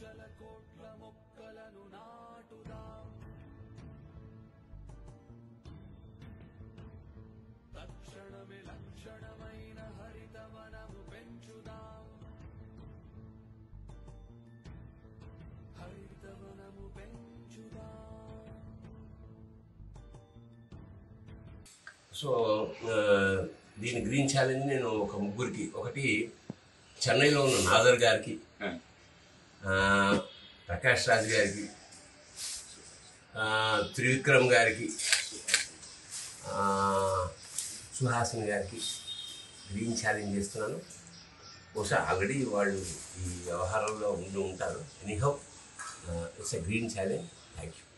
so ఆ, దీని green challenge నేను ఒక ముగ్గురికి ఒకటి చెన్నైలో ఉన్న నాదర్ గారికి ఆ, ప్రకాష్ రాజ్ గారికి ఆ, త్రివిక్రమ్ గారికి ఆ, సుహాసిని గారికి గ్రీన్ ఛాలెంజ్ చేస్తున్నాను బహుశా ఆల్రెడీ వాళ్ళు ఈ వ్యవహారంలో ఉండి ఉంటారు anyhow it's a green challenge thank you